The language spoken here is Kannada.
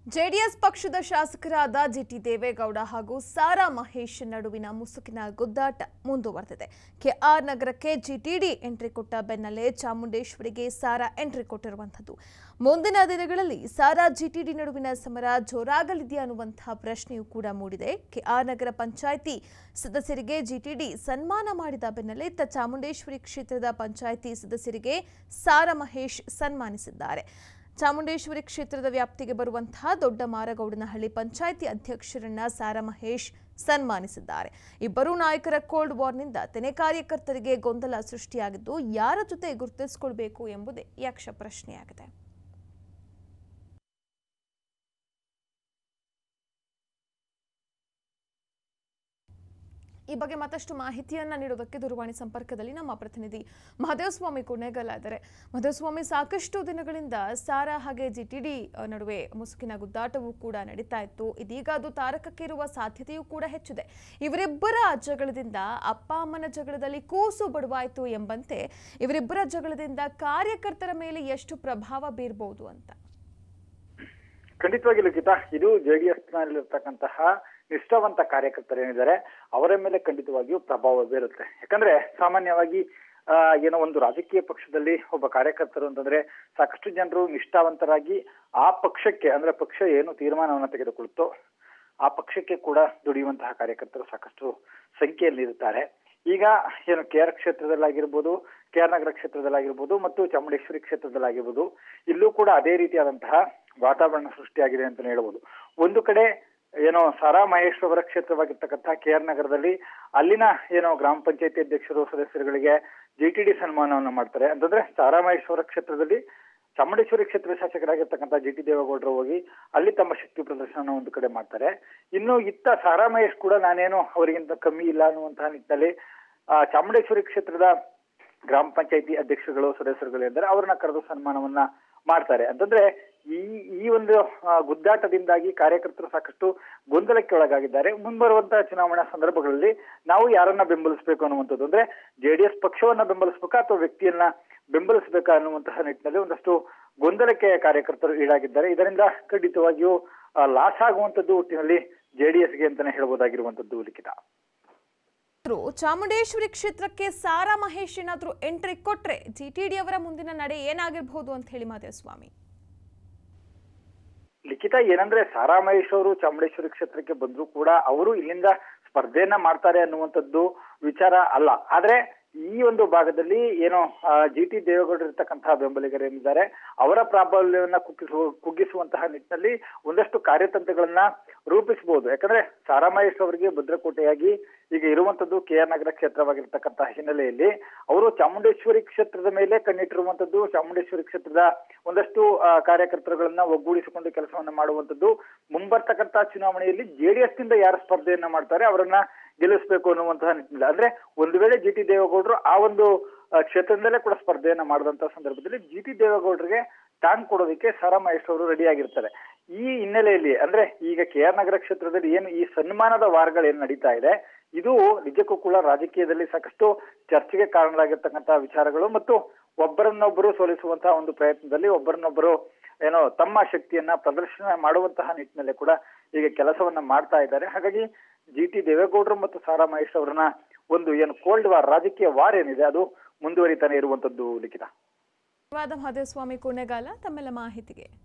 ಜೆಡಿಎಸ್ ಪಕ್ಷದ ಶಾಸಕರಾದ ಜಿಟಿ ದೇವೇಗೌಡ ಹಾಗೂ ಸಾರಾ ಮಹೇಶ್ ನಡುವಿನ ಮುಸುಕಿನ ಗುದ್ದಾಟ ಮುಂದುವರೆದಿದೆ ಕೆಆರ್ ನಗರಕ್ಕೆ ಜಿಟಿಡಿ ಎಂಟ್ರಿ ಕೊಟ್ಟ ಬೆನ್ನಲ್ಲೇ ಚಾಮುಂಡೇಶ್ವರಿಗೆ ಸಾರಾ ಎಂಟ್ರಿ ಕೊಟ್ಟಿರುವಂಥದ್ದು ಮುಂದಿನ ದಿನಗಳಲ್ಲಿ ಸಾರಾ ಜಿಟಿಡಿ ನಡುವಿನ ಸಮರ ಜೋರಾಗಲಿದೆಯಾ ಅನ್ನುವಂತಹ ಪ್ರಶ್ನೆಯೂ ಕೂಡ ಮೂಡಿದೆ ಕೆಆರ್ ನಗರ ಪಂಚಾಯಿತಿ ಸದಸ್ಯರಿಗೆ ಜಿಟಿಡಿ ಸನ್ಮಾನ ಮಾಡಿದ ಬೆನ್ನಲ್ಲೇ ಇತ್ತ ಚಾಮುಂಡೇಶ್ವರಿ ಕ್ಷೇತ್ರದ ಪಂಚಾಯಿತಿ ಸದಸ್ಯರಿಗೆ ಸಾರಾ ಮಹೇಶ್ ಸನ್ಮಾನಿಸಿದ್ದಾರೆ ಚಾಮುಂಡೇಶ್ವರಿ ಕ್ಷೇತ್ರದ ವ್ಯಾಪ್ತಿಗೆ ಬರುವಂತಹ ದೊಡ್ಡ ಮಾರಗೌಡನಹಳ್ಳಿ ಪಂಚಾಯಿತಿ ಅಧ್ಯಕ್ಷರನ್ನ ಸಾರಾ ಮಹೇಶ್ ಸನ್ಮಾನಿಸಿದ್ದಾರೆ ಇಬ್ಬರೂ ನಾಯಕರ ಕೋಲ್ಡ್ ವಾರ್ನಿಂದ ತೆನೆ ಕಾರ್ಯಕರ್ತರಿಗೆ ಗೊಂದಲ ಸೃಷ್ಟಿಯಾಗಿದ್ದು ಯಾರ ಜೊತೆ ಗುರುತಿಸಿಕೊಳ್ಬೇಕು ಎಂಬುದೇ ಯಕ್ಷ ಪ್ರಶ್ನೆಯಾಗಿದೆ ಈ ಬಗ್ಗೆ ಮತ್ತಷ್ಟು ಮಾಹಿತಿಯನ್ನ ನೀಡೋದಕ್ಕೆ ದೂರವಾಣಿ ಸಂಪರ್ಕದಲ್ಲಿ ನಮ್ಮ ಪ್ರತಿನಿಧಿ ಮಹದೇವಸ್ವಾಮಿ ಕುಣೇಗಲ ಇದ್ದಾರೆ ಮಹದೇವಸ್ವಾಮಿ ಸಾಕಷ್ಟು ದಿನಗಳಿಂದ ಸಾರಾ ಹಾಗೆ ಜಿಟಿಡಿ ನಡುವೆ ಮುಸುಕಿನ ಗುದ್ದಾಟವೂ ಕೂಡ ನಡೀತಾ ಇತ್ತು ಇದೀಗ ಅದು ತಾರಕಕ್ಕೆ ಇರುವ ಸಾಧ್ಯತೆಯೂ ಕೂಡ ಹೆಚ್ಚಿದೆ ಇವರಿಬ್ಬರ ಜಗಳದಿಂದ ಅಪ್ಪ ಅಮ್ಮನ ಜಗಳದಲ್ಲಿ ಕೂಸು ಬಡವಾಯಿತು ಎಂಬಂತೆ ಇವರಿಬ್ಬರ ಜಗಳದಿಂದ ಕಾರ್ಯಕರ್ತರ ಮೇಲೆ ಎಷ್ಟು ಪ್ರಭಾವ ಬೀರಬಹುದು ಅಂತ ಖಂಡಿತವಾಗಿ ಲಿಖಿತ ಇದು ಜೆಡಿಎಸ್ ನಲ್ಲಿರ್ತಕ್ಕಂತಹ ನಿಷ್ಠಾವಂತ ಕಾರ್ಯಕರ್ತರು ಏನಿದ್ದಾರೆ ಅವರ ಮೇಲೆ ಖಂಡಿತವಾಗಿಯೂ ಪ್ರಭಾವ ಬೀರುತ್ತೆ ಯಾಕಂದ್ರೆ ಸಾಮಾನ್ಯವಾಗಿ ಆ, ಏನೋ ಒಂದು ರಾಜಕೀಯ ಪಕ್ಷದಲ್ಲಿ ಒಬ್ಬ ಕಾರ್ಯಕರ್ತರು ಅಂತಂದ್ರೆ ಸಾಕಷ್ಟು ಜನರು ನಿಷ್ಠಾವಂತರಾಗಿ ಆ ಪಕ್ಷಕ್ಕೆ ಅಂದ್ರೆ ಪಕ್ಷ ಏನು ತೀರ್ಮಾನವನ್ನು ತೆಗೆದುಕೊಳ್ಳುತ್ತೋ ಆ ಪಕ್ಷಕ್ಕೆ ಕೂಡ ದುಡಿಯುವಂತಹ ಕಾರ್ಯಕರ್ತರು ಸಾಕಷ್ಟು ಸಂಖ್ಯೆಯಲ್ಲಿ ಇರುತ್ತಾರೆ ಈಗ ಏನು ಕೆ ಆರ್ ಕ್ಷೇತ್ರದಲ್ಲಾಗಿರ್ಬೋದು ಕೆ ಆರ್ ನಗರ ಕ್ಷೇತ್ರದಲ್ಲಾಗಿರ್ಬೋದು ಮತ್ತು ಚಾಮುಂಡೇಶ್ವರಿ ಕ್ಷೇತ್ರದಲ್ಲಾಗಿರ್ಬೋದು ಇಲ್ಲೂ ಕೂಡ ಅದೇ ರೀತಿಯಾದಂತಹ ವಾತಾವರಣ ಸೃಷ್ಟಿಯಾಗಿದೆ ಅಂತ ಹೇಳ್ಬೋದು ಒಂದು ಕಡೆ ಏನೋ ಸಾರಾ ಮಹೇಶ್ ಅವರ ಕ್ಷೇತ್ರವಾಗಿರ್ತಕ್ಕಂಥ ಕೆ ಆರ್ ನಗರದಲ್ಲಿ ಅಲ್ಲಿನ ಏನೋ ಗ್ರಾಮ ಪಂಚಾಯತಿ ಅಧ್ಯಕ್ಷರು ಸದಸ್ಯರುಗಳಿಗೆ ಜಿ ಟಿ ಡಿ ಸನ್ಮಾನವನ್ನು ಮಾಡ್ತಾರೆ ಅಂತಂದ್ರೆ ಸಾರಾ ಮಹೇಶ್ ಅವರ ಕ್ಷೇತ್ರದಲ್ಲಿ ಚಾಮುಂಡೇಶ್ವರಿ ಕ್ಷೇತ್ರ ಶಾಸಕರಾಗಿರ್ತಕ್ಕಂಥ ಜಿ ಟಿ ದೇವೇಗೌಡರು ಹೋಗಿ ಅಲ್ಲಿ ತಮ್ಮ ಶಕ್ತಿ ಪ್ರದರ್ಶನ ಒಂದು ಕಡೆ ಮಾಡ್ತಾರೆ ಇನ್ನು ಇತ್ತ ಸಾರಾ ಮಹೇಶ್ ಕೂಡ ನಾನೇನು ಅವರಿಗಿಂತ ಕಮ್ಮಿ ಇಲ್ಲ ಅನ್ನುವಂತಹ ನಿಟ್ಟಿನಲ್ಲಿ ಆ, ಚಾಮುಂಡೇಶ್ವರಿ ಕ್ಷೇತ್ರದ ಗ್ರಾಮ ಪಂಚಾಯತಿ ಅಧ್ಯಕ್ಷರುಗಳು ಸದಸ್ಯರುಗಳು ಇದ್ದಾರೆ ಅವ್ರನ್ನ ಕರೆದು ಸನ್ಮಾನವನ್ನ ಮಾಡ್ತಾರೆ ಅಂತಂದ್ರೆ ಈ ಈ ಒಂದು ಆ, ಗುದ್ದಾಟದಿಂದಾಗಿ ಕಾರ್ಯಕರ್ತರು ಸಾಕಷ್ಟು ಗೊಂದಲಕ್ಕೆ ಒಳಗಾಗಿದ್ದಾರೆ ಮುಂಬರುವಂತಹ ಚುನಾವಣಾ ಸಂದರ್ಭಗಳಲ್ಲಿ ನಾವು ಯಾರನ್ನ ಬೆಂಬಲಿಸಬೇಕು ಅನ್ನುವಂಥದ್ದು ಅಂದ್ರೆ ಜೆಡಿಎಸ್ ಪಕ್ಷವನ್ನ ಬೆಂಬಲಿಸಬೇಕಾ ಅಥವಾ ವ್ಯಕ್ತಿಯನ್ನ ಬೆಂಬಲಿಸಬೇಕಾ ಅನ್ನುವಂತಹ ನಿಟ್ಟಿನಲ್ಲಿ ಒಂದಷ್ಟು ಗೊಂದಲಕ್ಕೆ ಕಾರ್ಯಕರ್ತರು ಈಡಾಗಿದ್ದಾರೆ ಇದರಿಂದ ಖಂಡಿತವಾಗಿಯೂ ಲಾಸ್ ಆಗುವಂತದ್ದು ಒಟ್ಟಿನಲ್ಲಿ ಜೆಡಿಎಸ್ಗೆ ಅಂತಾನೆ ಹೇಳ್ಬೋದಾಗಿರುವಂತದ್ದು ಲಿಖಿತ ಆದ್ರೂ ಚಾಮುಂಡೇಶ್ವರಿ ಕ್ಷೇತ್ರಕ್ಕೆ ಸಾರಾ ಮಹೇಶ್ ಏನಾದ್ರೂ ಎಂಟ್ರಿ ಕೊಟ್ರೆ ಜಿಟಿಡಿ ಅವರ ಮುಂದಿನ ನಡೆ ಏನಾಗಿರಬಹುದು ಅಂತ ಹೇಳಿ ಮಾದೇವಸ್ವಾಮಿ ಲಿಖಿತ ಏನಂದ್ರೆ ಸಾರಾ ಮಹೇಶ್ ಅವರು ಚಾಮುಂಡೇಶ್ವರಿ ಕ್ಷೇತ್ರಕ್ಕೆ ಬಂದ್ರು ಕೂಡ ಅವರು ಇಲ್ಲಿಂದ ಸ್ಪರ್ಧೆಯನ್ನ ಮಾಡ್ತಾರೆ ಅನ್ನುವಂಥದ್ದು ವಿಚಾರ ಅಲ್ಲ ಆದ್ರೆ ಈ ಒಂದು ಭಾಗದಲ್ಲಿ ಏನೋ ಜಿ ಟಿ ದೇವೇಗೌಡರು ಇರ್ತಕ್ಕಂತಹ ಬೆಂಬಲಿಗರು ಏನಿದ್ದಾರೆ ಅವರ ಪ್ರಾಬಲ್ಯವನ್ನ ಕುಗ್ಗಿಸುವ ಕುಗ್ಗಿಸುವಂತಹ ನಿಟ್ಟಿನಲ್ಲಿ ಒಂದಷ್ಟು ಕಾರ್ಯತಂತ್ರಗಳನ್ನ ರೂಪಿಸಬಹುದು ಯಾಕಂದ್ರೆ ಸಾರಾ ಮಹೇಶ್ ಅವರಿಗೆ ಭದ್ರಕೋಟೆಯಾಗಿ ಈಗ ಇರುವಂತದ್ದು ಕೆ ಆರ್ ನಗರ ಕ್ಷೇತ್ರವಾಗಿರ್ತಕ್ಕಂತಹ ಹಿನ್ನೆಲೆಯಲ್ಲಿ ಅವರು ಚಾಮುಂಡೇಶ್ವರಿ ಕ್ಷೇತ್ರದ ಮೇಲೆ ಕಣ್ಣಿಟ್ಟಿರುವಂತದ್ದು ಚಾಮುಂಡೇಶ್ವರಿ ಕ್ಷೇತ್ರದ ಒಂದಷ್ಟು ಆ, ಕಾರ್ಯಕರ್ತರುಗಳನ್ನ ಒಗ್ಗೂಡಿಸಿಕೊಂಡು ಕೆಲಸವನ್ನ ಮಾಡುವಂತದ್ದು ಮುಂಬರ್ತಕ್ಕಂತಹ ಚುನಾವಣೆಯಲ್ಲಿ ಜೆಡಿಎಸ್ ನಿಂದ ಯಾರು ಸ್ಪರ್ಧೆಯನ್ನ ಮಾಡ್ತಾರೆ ಅವರನ್ನ ಗೆಲ್ಲಿಸಬೇಕು ಅನ್ನುವಂತಹ ನಿಟ್ಟಿನಲ್ಲಿ ಅಂದ್ರೆ ಒಂದು ವೇಳೆ ಜಿ ಟಿ ದೇವೇಗೌಡರು ಆ ಒಂದು ಆ, ಕ್ಷೇತ್ರದಿಂದಲೇ ಕೂಡ ಸ್ಪರ್ಧೆಯನ್ನ ಮಾಡಿದಂತಹ ಸಂದರ್ಭದಲ್ಲಿ ಜಿ ಟಿ ದೇವೇಗೌಡರಿಗೆ ಟಾಂಗ್ ಕೊಡೋದಕ್ಕೆ ಸಾರಾ ಮಹೇಶ್ ಅವರು ರೆಡಿ ಆಗಿರ್ತಾರೆ ಈ ಹಿನ್ನೆಲೆಯಲ್ಲಿ ಅಂದ್ರೆ ಈಗ ಕೆ ಆರ್ ನಗರ ಕ್ಷೇತ್ರದಲ್ಲಿ ಏನು ಈ ಸನ್ಮಾನದ ವಾರಗಳು ಏನ್ ನಡೀತಾ ಇದೆ ಇದು ನಿಜಕ್ಕೂ ಕೂಡ ರಾಜಕೀಯದಲ್ಲಿ ಸಾಕಷ್ಟು ಚರ್ಚೆಗೆ ಕಾರಣರಾಗಿರ್ತಕ್ಕಂತಹ ವಿಚಾರಗಳು ಮತ್ತು ಒಬ್ಬರನ್ನೊಬ್ಬರು ಸೋಲಿಸುವಂತಹ ಒಂದು ಪ್ರಯತ್ನದಲ್ಲಿ ಒಬ್ಬರನ್ನೊಬ್ಬರು ಏನೋ ತಮ್ಮ ಶಕ್ತಿಯನ್ನ ಪ್ರದರ್ಶನ ಮಾಡುವಂತಹ ನಿಟ್ಟಿನಲ್ಲಿ ಕೂಡ ಈಗ ಕೆಲಸವನ್ನ ಮಾಡ್ತಾ ಇದ್ದಾರೆ ಹಾಗಾಗಿ ಜಿ ಟಿ ದೇವೇಗೌಡರು ಮತ್ತು ಸಾರಾ ಮಹೇಶ್ ಅವರನ್ನ ಒಂದು ಏನು ಕೋಲ್ಡ್ ವಾರ್ ರಾಜಕೀಯ ವಾರ್ ಏನಿದೆ ಅದು ಮುಂದುವರಿತಾನೆ ಇರುವಂತದ್ದು ಲಿಖಿತ ಧನ್ಯವಾದ ಮಹದೇವಸ್ವಾಮಿ ಕುಣೆಗಾಲ ತಮ್ಮೆಲ್ಲ ಮಾಹಿತಿಗೆ